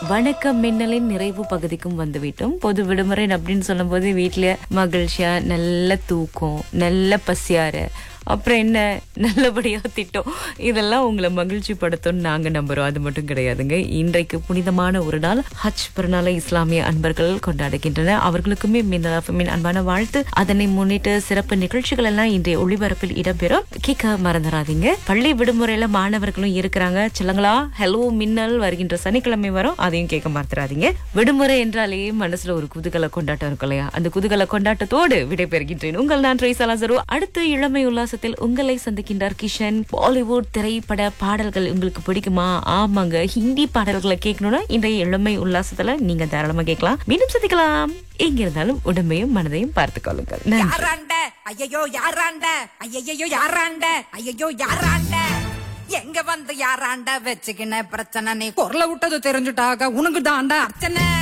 வணக்கம் மின்னலின் நிறைவு பகுதிக்கும் வந்துவிட்டோம் பொது விடுமுறை அப்படின்னு சொல்லும்போது வீட்ல மகிழ்ச்சியா நல்ல தூக்கம் நல்ல பசியார அப்புறம் என்ன நல்லபடியா திட்டம் இதெல்லாம் உங்களை மகிழ்ச்சி படுத்தும் நாங்க நம்புறோம் அது மட்டும் கிடையாதுங்க இன்றைக்கு புனிதமான ஒரு நாள் ஹஜ் பிறநாளை இஸ்லாமிய அன்பர்கள் கொண்டாடுகின்றனர் அவர்களுக்குமே மின் அன்பான வாழ்த்து அதனை முன்னிட்டு சிறப்பு நிகழ்ச்சிகள் எல்லாம் இன்றைய ஒளிபரப்பில் இடம்பெறும் கேட்க மறந்துடாதீங்க பள்ளி விடுமுறையில மாணவர்களும் இருக்கிறாங்க சிலங்களா ஹலோ மின்னல் வருகின்ற சனிக்கிழமை வரும் அதையும் கேட்க மறந்துடாதீங்க விடுமுறை என்றாலே மனசுல ஒரு குதூகல கொண்டாட்டம் இருக்கும் இல்லையா அந்த குதூகல கொண்டாட்டத்தோடு விடைபெறுகின்றேன் உங்கள் நான் ட்ரேசலா சரு அடுத்து இளமை உல்லாசத்தில் உங்களை சந்திக்கின்றார் கிஷன் பாலிவுட் திரைப்பட பாடல்கள் உங்களுக்கு பிடிக்குமா ஆமாங்க ஹிந்தி பாடல்களை கேட்கணும்னா இன்றைய இளமை உல்லாசத்துல நீங்க தாராளமா கேட்கலாம் மீண்டும் சந்திக்கலாம் எங்க இருந்தாலும் உடம்பையும் மனதையும் பார்த்துக் கொள்ளுங்கள் நன்றி யாராண்ட ஐயையோ யாராண்ட ஐயையோ யாராண்ட ஐயையோ யாராண்ட எங்க வந்து யாராண்ட வச்சுக்கின பிரச்சனை நீ குரல விட்டது தெரிஞ்சுட்டாக உனக்கு தாண்டா அர்ச்சனை